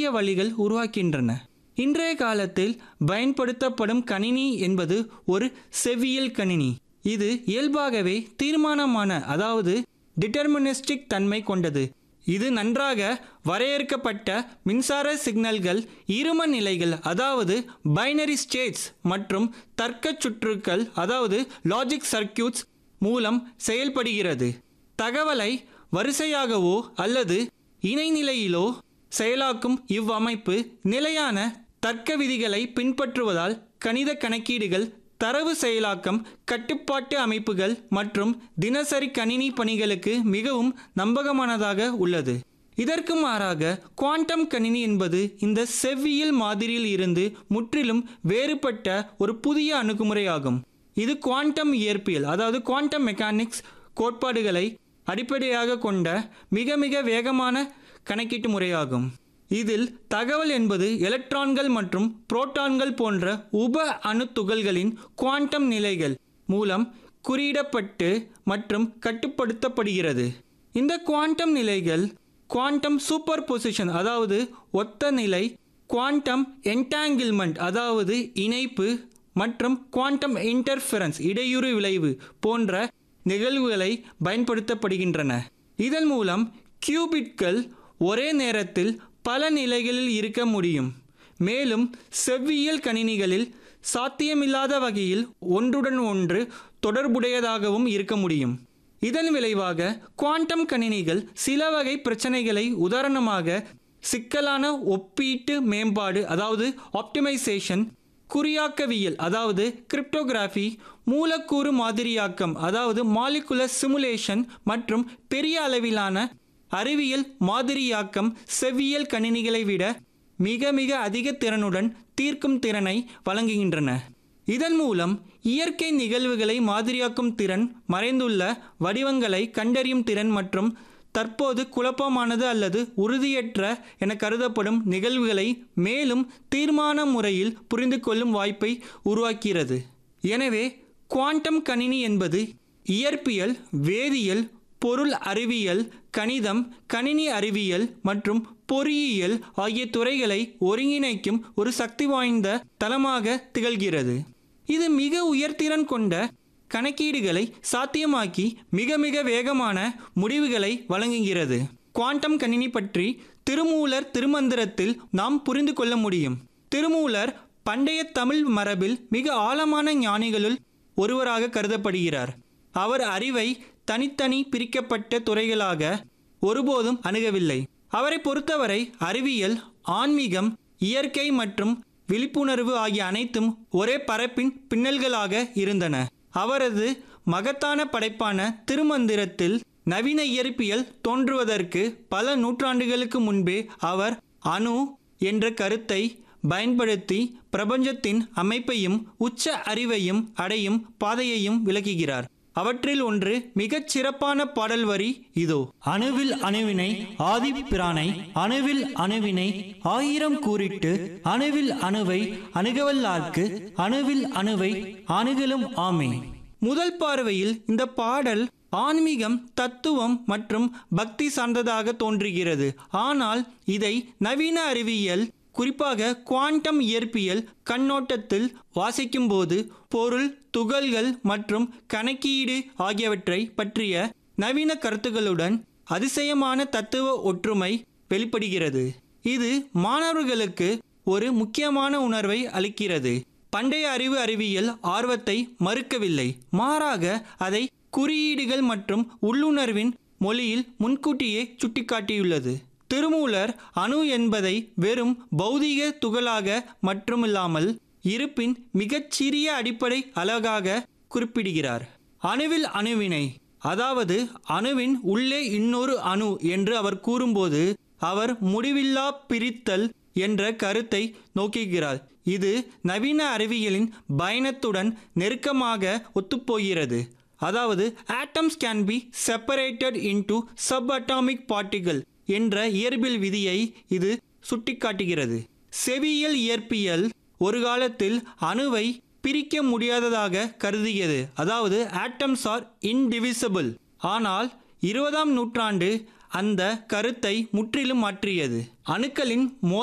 புதிய வழிகள் உருவாக்கின்றன இன்றைய காலத்தில் பயன்படுத்தப்படும் கணினி என்பது ஒரு செவ்வியல் கணினி இது இயல்பாகவே தீர்மானமான அதாவது டிட்டர்மினிஸ்டிக் தன்மை கொண்டது இது நன்றாக வரையறுக்கப்பட்ட மின்சார சிக்னல்கள் இரும நிலைகள் அதாவது பைனரி ஸ்டேட்ஸ் மற்றும் தர்க்க சுற்றுக்கள் அதாவது லாஜிக் சர்க்கியூட்ஸ் மூலம் செயல்படுகிறது தகவலை வரிசையாகவோ அல்லது இணைநிலையிலோ செயலாக்கும் இவ்வமைப்பு நிலையான தர்க்க விதிகளை பின்பற்றுவதால் கணித கணக்கீடுகள் தரவு செயலாக்கம் கட்டுப்பாட்டு அமைப்புகள் மற்றும் தினசரி கணினி பணிகளுக்கு மிகவும் நம்பகமானதாக உள்ளது இதற்கு மாறாக குவாண்டம் கணினி என்பது இந்த செவ்வியல் மாதிரியில் இருந்து முற்றிலும் வேறுபட்ட ஒரு புதிய அணுகுமுறையாகும் இது குவாண்டம் இயற்பியல் அதாவது குவாண்டம் மெக்கானிக்ஸ் கோட்பாடுகளை அடிப்படையாக கொண்ட மிக மிக வேகமான கணக்கீட்டு முறையாகும் இதில் தகவல் என்பது எலக்ட்ரான்கள் மற்றும் புரோட்டான்கள் போன்ற உப அணு துகள்களின் குவாண்டம் நிலைகள் மூலம் குறியிடப்பட்டு மற்றும் கட்டுப்படுத்தப்படுகிறது இந்த குவாண்டம் நிலைகள் குவாண்டம் சூப்பர் பொசிஷன் அதாவது ஒத்த நிலை குவாண்டம் என்டாங்கிள்மெண்ட் அதாவது இணைப்பு மற்றும் குவாண்டம் இன்டர்ஃபரன்ஸ் இடையூறு விளைவு போன்ற நிகழ்வுகளை பயன்படுத்தப்படுகின்றன இதன் மூலம் கியூபிட்கள் ஒரே நேரத்தில் பல நிலைகளில் இருக்க முடியும் மேலும் செவ்வியல் கணினிகளில் சாத்தியமில்லாத வகையில் ஒன்றுடன் ஒன்று தொடர்புடையதாகவும் இருக்க முடியும் இதன் விளைவாக குவாண்டம் கணினிகள் சில வகை பிரச்சனைகளை உதாரணமாக சிக்கலான ஒப்பீட்டு மேம்பாடு அதாவது ஆப்டிமைசேஷன் குறியாக்கவியல் அதாவது கிரிப்டோகிராஃபி மூலக்கூறு மாதிரியாக்கம் அதாவது மாலிகுலர் சிமுலேஷன் மற்றும் பெரிய அளவிலான அறிவியல் மாதிரியாக்கம் செவ்வியல் கணினிகளை விட மிக மிக அதிக திறனுடன் தீர்க்கும் திறனை வழங்குகின்றன இதன் மூலம் இயற்கை நிகழ்வுகளை மாதிரியாக்கும் திறன் மறைந்துள்ள வடிவங்களை கண்டறியும் திறன் மற்றும் தற்போது குழப்பமானது அல்லது உறுதியற்ற என கருதப்படும் நிகழ்வுகளை மேலும் தீர்மான முறையில் புரிந்து கொள்ளும் வாய்ப்பை உருவாக்கிறது எனவே குவாண்டம் கணினி என்பது இயற்பியல் வேதியியல் பொருள் அறிவியல் கணிதம் கணினி அறிவியல் மற்றும் பொறியியல் ஆகிய துறைகளை ஒருங்கிணைக்கும் ஒரு சக்தி வாய்ந்த தளமாக திகழ்கிறது இது மிக உயர்திறன் கொண்ட கணக்கீடுகளை சாத்தியமாக்கி மிக மிக வேகமான முடிவுகளை வழங்குகிறது குவாண்டம் கணினி பற்றி திருமூலர் திருமந்திரத்தில் நாம் புரிந்து கொள்ள முடியும் திருமூலர் பண்டைய தமிழ் மரபில் மிக ஆழமான ஞானிகளுள் ஒருவராக கருதப்படுகிறார் அவர் அறிவை தனித்தனி பிரிக்கப்பட்ட துறைகளாக ஒருபோதும் அணுகவில்லை அவரை பொறுத்தவரை அறிவியல் ஆன்மீகம் இயற்கை மற்றும் விழிப்புணர்வு ஆகிய அனைத்தும் ஒரே பரப்பின் பின்னல்களாக இருந்தன அவரது மகத்தான படைப்பான திருமந்திரத்தில் நவீன இயற்பியல் தோன்றுவதற்கு பல நூற்றாண்டுகளுக்கு முன்பே அவர் அணு என்ற கருத்தை பயன்படுத்தி பிரபஞ்சத்தின் அமைப்பையும் உச்ச அறிவையும் அடையும் பாதையையும் விளக்குகிறார் அவற்றில் ஒன்று மிகச் சிறப்பான பாடல் வரி இதோ அணுவில் அணுவினை ஆதிப்பிரானை அணுவில் அணுவினை ஆயிரம் கூறிட்டு அணுவில் அணுவை அணுகவல்லார்க்கு அணுவில் அணுவை அணுகலும் ஆமே முதல் பார்வையில் இந்த பாடல் ஆன்மீகம் தத்துவம் மற்றும் பக்தி சார்ந்ததாக தோன்றுகிறது ஆனால் இதை நவீன அறிவியல் குறிப்பாக குவாண்டம் இயற்பியல் கண்ணோட்டத்தில் வாசிக்கும்போது பொருள் துகள்கள் மற்றும் கணக்கீடு ஆகியவற்றை பற்றிய நவீன கருத்துகளுடன் அதிசயமான தத்துவ ஒற்றுமை வெளிப்படுகிறது இது மாணவர்களுக்கு ஒரு முக்கியமான உணர்வை அளிக்கிறது பண்டைய அறிவு அறிவியல் ஆர்வத்தை மறுக்கவில்லை மாறாக அதை குறியீடுகள் மற்றும் உள்ளுணர்வின் மொழியில் முன்கூட்டியே சுட்டிக்காட்டியுள்ளது திருமூலர் அணு என்பதை வெறும் பௌதீக துகளாக மட்டுமில்லாமல் இருப்பின் மிகச்சிறிய அடிப்படை அலகாக குறிப்பிடுகிறார் அணுவில் அணுவினை அதாவது அணுவின் உள்ளே இன்னொரு அணு என்று அவர் கூறும்போது அவர் முடிவில்லா பிரித்தல் என்ற கருத்தை நோக்குகிறார் இது நவீன அறிவியலின் பயணத்துடன் நெருக்கமாக ஒத்துப்போகிறது அதாவது atoms can be separated into subatomic பார்ட்டிகள் என்ற இயற்பியல் விதியை இது சுட்டிக்காட்டுகிறது செவியியல் இயற்பியல் ஒரு காலத்தில் அணுவை பிரிக்க முடியாததாக கருதியது அதாவது ஆட்டம்ஸ் ஆர் இன்டிவிசிபிள் ஆனால் இருபதாம் நூற்றாண்டு அந்த கருத்தை முற்றிலும் மாற்றியது அணுக்களின் மோ